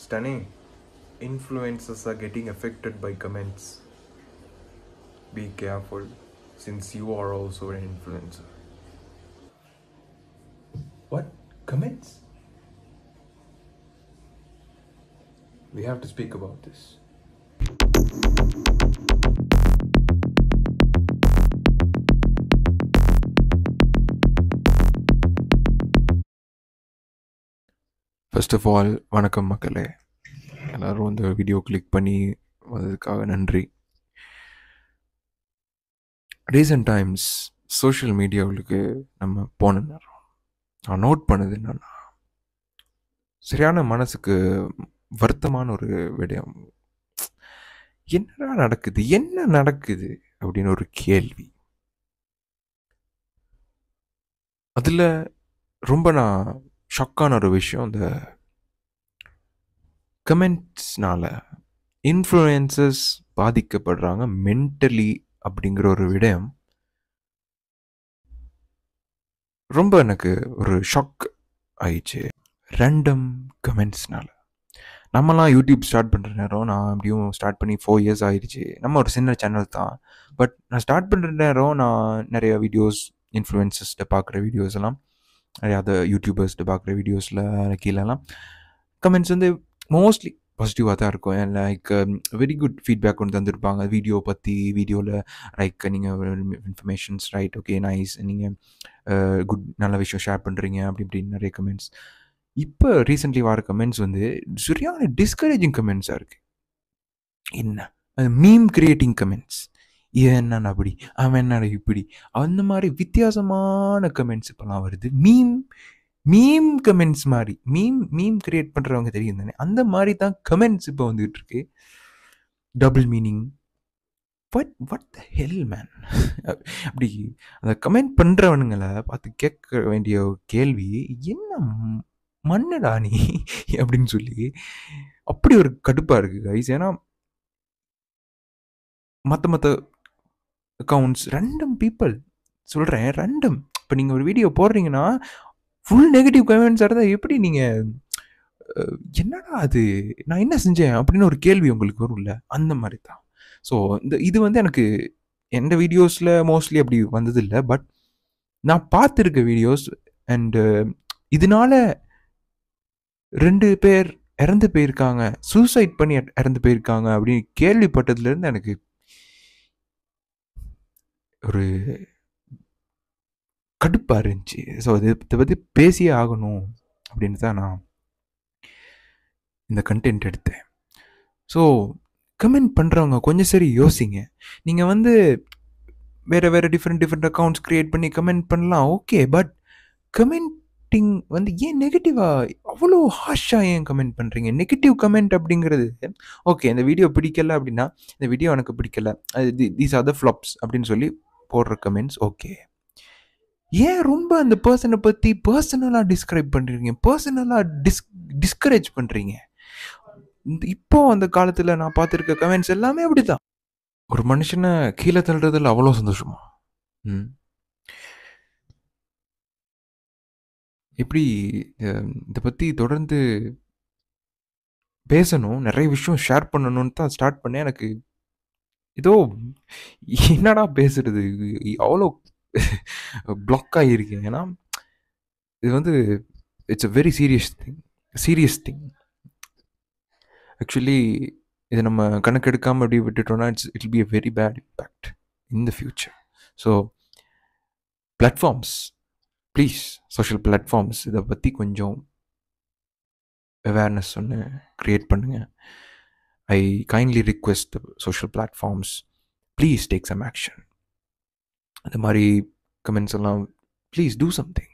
Stunning. Influencers are getting affected by comments. Be careful, since you are also an influencer. What? Comments? We have to speak about this. First of all வணக்கம் மக்களே எல்லோரும் இந்த video click பண்ணி வந்ததுக்காக நன்றி recent times social மீடியாவுக்கு நம்ம போன நேரம் நான் நோட் பண்ணது என்னன்னா சரியான மனசுக்கு வருத்தமான ஒரு விடயம் என்னடா நடக்குது என்ன நடக்குது அப்படின்னு ஒரு கேள்வி அதில் ரொம்ப நான் ஷாக்கான ஒரு விஷயம் இந்த கமெண்ட்ஸ்னால இன்ஃப்ளூயன்சஸ் பாதிக்கப்படுறாங்க மென்டலி அப்படிங்கிற ஒரு விடயம் ரொம்ப எனக்கு ஒரு ஷாக் ஆயிடுச்சு ரேண்டம் கமெண்ட்ஸ்னால நம்மலாம் யூடியூப் ஸ்டார்ட் பண்ணுற நேரம் நான் அப்படியும் ஸ்டார்ட் பண்ணி ஃபோர் இயர்ஸ் ஆயிடுச்சு நம்ம ஒரு சின்ன சேனல் தான் பட் நான் ஸ்டார்ட் பண்ணுற நேரம் நான் நிறைய வீடியோஸ் இன்ஃப்ளூயன்சஸ்கிட்ட பார்க்குற வீடியோஸ் எல்லாம் நிறைய அதை யூடியூபர்ஸ்ட்டு பார்க்குற வீடியோஸில் கீழெல்லாம் கமெண்ட்ஸ் வந்து மோஸ்ட்லி பாசிட்டிவாக தான் இருக்கும் லைக் வெரி குட் ஃபீட்பேக் கொண்டு தந்திருப்பாங்க வீடியோ பற்றி வீடியோவில் லைக் நீங்கள் இன்ஃபர்மேஷன்ஸ் ரைட் ஓகே நைஸ் நீங்கள் குட் நல்ல விஷயம் ஷேர் பண்ணுறீங்க அப்படி இப்படின்னு நிறைய கமெண்ட்ஸ் இப்போ ரீசெண்ட்லி வர கமெண்ட்ஸ் வந்து சரியான டிஸ்கரேஜிங் கமெண்ட்ஸாக இருக்குது என்ன மீம் கிரியேட்டிங் கமெண்ட்ஸ் இவன் என்னடா அப்படி அவன் என்னடா இப்படி அந்த மாதிரி வித்தியாசமான கமெண்ட்ஸ் இப்போலாம் வருது மீம் மீம் கமெண்ட்ஸ் மாதிரி மீம் மீம் கிரியேட் பண்ணுறவங்க தெரியும் தானே அந்த மாதிரி தான் கமெண்ட்ஸ் இப்போ வந்துகிட்டு இருக்கு double meaning but what the hell man அப்படி அந்த கமெண்ட் பண்ணுறவனுங்களை பார்த்து கேட்க வேண்டிய கேள்வி என்ன மண்ணடா நீ அப்படின்னு சொல்லி அப்படி ஒரு கடுப்பாக இருக்குது கைஸ் ஏன்னா மற்ற மற்ற அக்கௌண்ட்ஸ் ரெண்டம் பீப்புள் சொல்கிறேன் ரெண்டம் இப்போ நீங்கள் ஒரு வீடியோ போடுறீங்கன்னா ஃபுல் நெகட்டிவ் கமெண்ட்ஸாக இருந்தால் எப்படி நீங்கள் என்னடா அது நான் என்ன செஞ்சேன் அப்படின்னு ஒரு கேள்வி உங்களுக்கு வரும்ல அந்த மாதிரி தான் ஸோ இந்த இது வந்து எனக்கு எந்த வீடியோஸில் மோஸ்ட்லி அப்படி வந்ததில்லை பட் நான் பார்த்துருக்க வீடியோஸ் அண்டு இதனால ரெண்டு பேர் இறந்து போயிருக்காங்க சூசைட் பண்ணி இறந்து போயிருக்காங்க அப்படின்னு கேள்விப்பட்டதுலேருந்து எனக்கு ஒரு கடுப்பாக இருந்துச்சு ஸோ அது இதை பற்றி பேசியே ஆகணும் அப்படின்னு தான் நான் இந்த கண்டென்ட் எடுத்தேன் ஸோ கமெண்ட் பண்ணுறவங்க கொஞ்சம் சரி யோசிங்க நீங்கள் வந்து வேறு வேறு டிஃப்ரெண்ட் டிஃப்ரெண்ட் அக்கௌண்ட்ஸ் க்ரியேட் பண்ணி கமெண்ட் பண்ணலாம் ஓகே பட் கமெண்டிங் வந்து ஏன் நெகட்டிவாக அவ்வளோ ஹாஷாக ஏன் கமெண்ட் பண்ணுறீங்க நெகட்டிவ் கமெண்ட் அப்படிங்கிறது ஓகே இந்த வீடியோ பிடிக்கல அப்படின்னா இந்த வீடியோ எனக்கு பிடிக்கல அது தீஸ் ஆர் த ஃப்ளாப்ஸ் அப்படின்னு சொல்லி போடுற கமெண்ட்ஸ் ஓகே ஏன் ரொம்ப அந்த பர்சனை பற்றி பர்சனலாக டிஸ்கிரைப் பண்ணுறீங்க பர்சனலாக டிஸ் டிஸ்கரேஜ் பண்ணுறீங்க இப்போ அந்த காலத்தில் நான் பார்த்துருக்க கமெண்ட்ஸ் எல்லாமே அப்படி தான் ஒரு மனுஷனை கீழே தள்ளுறதுல அவ்வளோ சந்தோஷமா ம் எப்படி இதை பற்றி தொடர்ந்து பேசணும் நிறைய விஷயம் ஷேர் பண்ணணும்னு தான் ஸ்டார்ட் பண்ணேன் எனக்கு ஏதோ என்னடா பேசுறது அவ்வளோ பிளாக் ஆகியிருக்கேன் ஏன்னா இது வந்து it's a very serious thing serious thing actually இதை நம்ம கணக்கெடுக்காமல் அப்படி விட்டுட்டோம்னா it's it be a very bad impact in the future so platforms please social platforms இதை பற்றி கொஞ்சம் அவேர்னஸ் ஒன்று க்ரியேட் பண்ணுங்கள் I kindly request social platforms please take some action அந்த மாதிரி கமெண்ட்ஸ் எல்லாம் ப்ளீஸ் டூ சம்திங்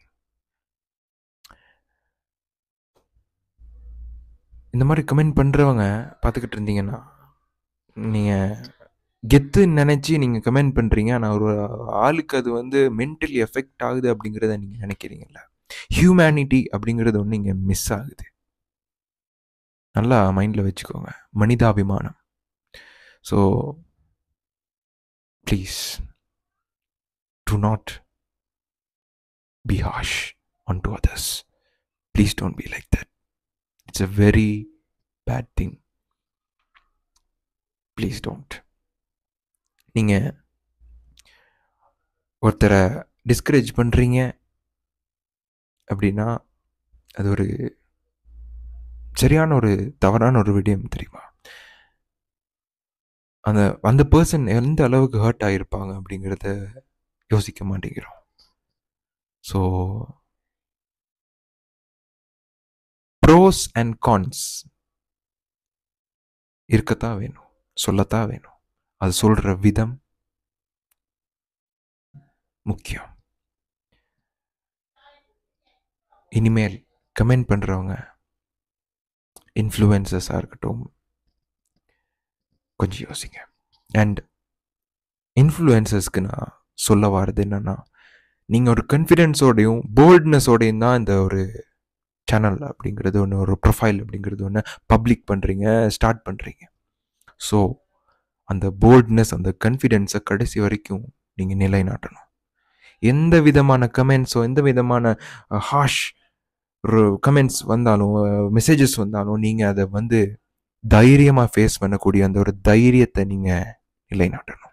இந்த மாதிரி கமெண்ட் பண்ணுறவங்க பார்த்துக்கிட்டு இருந்தீங்கன்னா நீங்கள் கெத்துன்னு நினச்சி நீங்கள் கமெண்ட் பண்ணுறீங்க ஆனால் ஒரு ஆளுக்கு அது வந்து மென்டலி எஃபெக்ட் ஆகுது அப்படிங்கிறத நீங்கள் நினைக்கிறீங்கல்ல ஹியூமனிட்டி அப்படிங்கிறது ஒன்று இங்கே மிஸ் ஆகுது நல்லா மைண்டில் வச்சுக்கோங்க மனிதாபிமானம் so please do not be harsh on to others please don't be like that it's a very bad thing please don't நீங்கள் ஒருத்தரை டிஸ்கரேஜ் பண்ணுறீங்க அப்படின்னா அது ஒரு சரியான ஒரு தவறான ஒரு விடயம் தெரியுமா அந்த அந்த பர்சன் எந்த அளவுக்கு ஹர்ட் ஆகிருப்பாங்க அப்படிங்கிறத யோசிக்க மாட்டேங்கிறோம் ஸோ ப்ரோஸ் அண்ட் கான்ஸ் இருக்கத்தான் வேணும் சொல்லத்தான் வேணும் அது சொல்கிற விதம் முக்கியம் இனிமேல் கமெண்ட் பண்ணுறவங்க இன்ஃப்ளூயன்சஸாக இருக்கட்டும் கொஞ்சம் யோசிங்க அண்ட் இன்ஃப்ளூயன்சஸ்க்கு நான் சொல்ல வர்றது என்னென்னா நீங்கள் ஒரு கான்ஃபிடென்ஸோடையும் போல்ட்னஸோடையும் தான் இந்த ஒரு சேனல் அப்படிங்கிறது ஒன்று ஒரு ப்ரொஃபைல் அப்படிங்கிறது ஒன்று பப்ளிக் பண்ணுறீங்க ஸ்டார்ட் பண்ணுறீங்க ஸோ அந்த போல்ட்னஸ் அந்த கான்ஃபிடென்ஸை கடைசி வரைக்கும் நீங்கள் நிலைநாட்டணும் எந்த விதமான கமெண்ட்ஸோ எந்த விதமான ஹாஷ் ஒரு கமெண்ட்ஸ் வந்தாலும் மெசேஜஸ் வந்தாலும் நீங்கள் அதை வந்து தைரியமாக ஃபேஸ் பண்ணக்கூடிய அந்த ஒரு தைரியத்தை நீங்கள் நிலைநாட்டணும்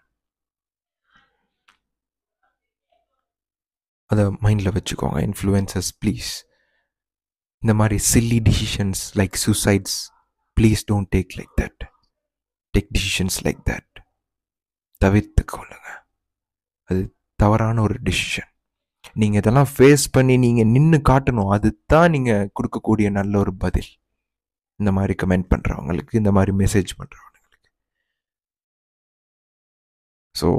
அதை மைண்டில் வச்சுக்கோங்க இன்ஃப்ளூயன்சஸ் ப்ளீஸ் இந்த மாதிரி silly decisions like suicides please don't take like that take decisions like that தவிர்த்து கொள்ளுங்க அது தவறான ஒரு டிசிஷன் நீங்கள் இதெல்லாம் ஃபேஸ் பண்ணி நீங்கள் நின்று காட்டணும் அதுதான் நீங்கள் கொடுக்கக்கூடிய நல்ல ஒரு பதில் இந்த மாதிரி கமெண்ட் பண்ணுறவங்களுக்கு இந்த மாதிரி மெசேஜ் பண்ணுறவங்களுக்கு so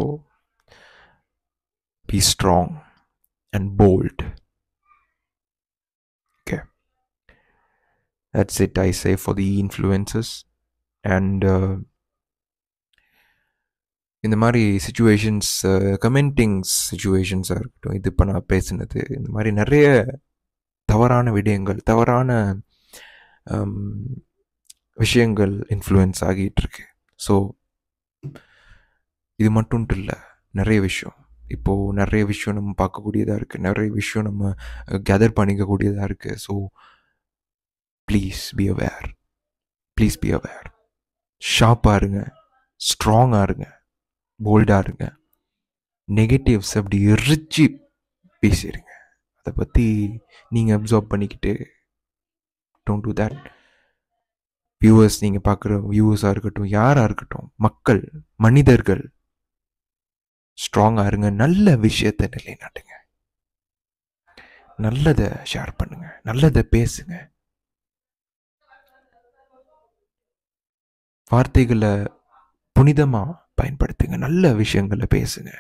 be strong and bold okay that's it I say for the influences and இந்த மாதிரி சுச்சுவேஷன்ஸ் கமெண்டிங்ஸ் சுச்சுவேஷன்ஸாக இருக்கட்டும் இது இப்போ நான் பேசினது இந்த மாதிரி நிறைய தவறான விடயங்கள் தவறான விஷயங்கள் இன்ஃப்ளூயன்ஸ் ஆகிட்டு இருக்கு ஸோ இது மட்டும்ட்டு இல்லை நிறைய விஷயம் இப்போது நிறைய விஷயம் நம்ம பார்க்கக்கூடியதாக இருக்குது நிறைய விஷயம் நம்ம கேதர் பண்ணிக்கக்கூடியதாக இருக்குது so please be aware please be aware ஷார்ப்பாக இருங்க ஸ்ட்ராங்காக இருங்க போல்டாக இருங்க நெகட்டிவ்ஸ் அப்படி எரிச்சு பேசிடுங்க அதை பற்றி நீங்கள் அப்சர்வ் பண்ணிக்கிட்டு டோன்ட் டூ தேட் வியூவர்ஸ் நீங்கள் பார்க்குற வியூவர்ஸாக இருக்கட்டும் யாராக இருக்கட்டும் மக்கள் மனிதர்கள் ஸ்ட்ராங்காக இருங்க நல்ல விஷயத்தை நிலைநாட்டுங்க நல்லதை ஷேர் பண்ணுங்க நல்லதை பேசுங்க வார்த்தைகளை புனிதமாக பயன்படுத்துங்க நல்ல விஷயங்களை பேசுங்க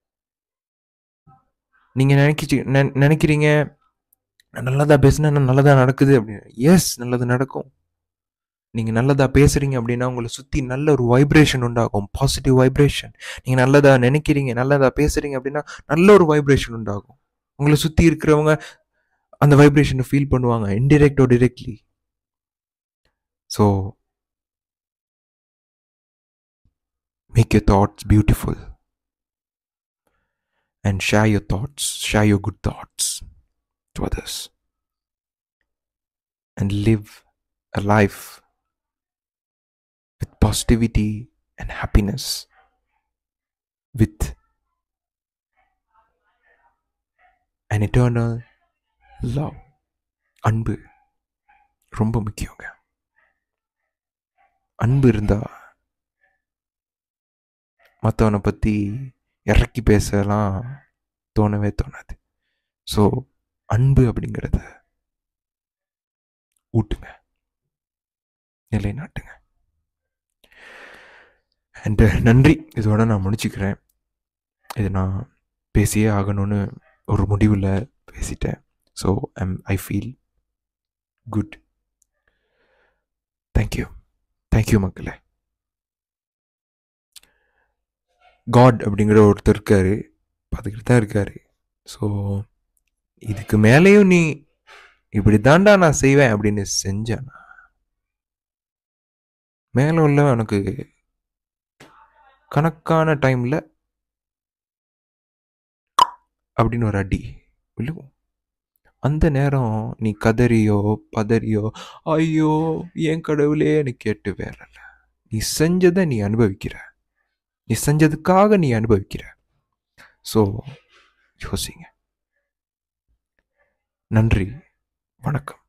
நீங்கள் நினைக்கிச்சு நினைக்கிறீங்க நல்லதாக பேசுனா நல்லதாக நடக்குது அப்படின்னு எஸ் நல்லது நடக்கும் நீங்கள் நல்லதாக பேசுகிறீங்க அப்படின்னா உங்களை சுற்றி நல்ல ஒரு வைப்ரேஷன் உண்டாகும் பாசிட்டிவ் வைப்ரேஷன் நீங்கள் நல்லதாக நினைக்கிறீங்க நல்லதாக பேசுகிறீங்க அப்படின்னா நல்ல ஒரு வைப்ரேஷன் உண்டாகும் உங்களை சுற்றி இருக்கிறவங்க அந்த வைப்ரேஷனை ஃபீல் பண்ணுவாங்க indirect or directly so make your thoughts beautiful and share your thoughts, share your good thoughts to others, and live a life with positivity and happiness, with an eternal love. அன்பு ரொம்ப முக்கியங்க அன்பு இருந்தால் மற்றவனை பற்றி இறக்கி பேசலாம் தோணவே தோணாது ஸோ அன்பு அப்படிங்கிறத ஊட்டுங்க நிலைநாட்டுங்க அண்ட் நன்றி இதோட நான் முடிச்சுக்கிறேன் இது நான் பேசியே ஆகணும்னு ஒரு முடிவில் பேசிட்டேன் so I'm I feel good thank you thank you மக்களே காட் அப்படிங்கிற ஒருத்தர் இருக்காரு பார்த்துக்கிட்டு தான் இருக்காரு ஸோ இதுக்கு மேலேயும் நீ இப்படி தாண்டா நான் செய்வேன் அப்படின்னு செஞ்சேனா மேலே உள்ள எனக்கு கணக்கான டைமில் அப்படின்னு ஒரு அடி விழுவும் அந்த நேரம் நீ கதறியோ பதறியோ ஐயோ என் கடவுளேன்னு கேட்டு வேறல நீ செஞ்சதை நீ அனுபவிக்கிற நீ செஞ்சதுக்காக நீ அனுபவிக்கிற ஸோ யோசிங்க நன்றி வணக்கம்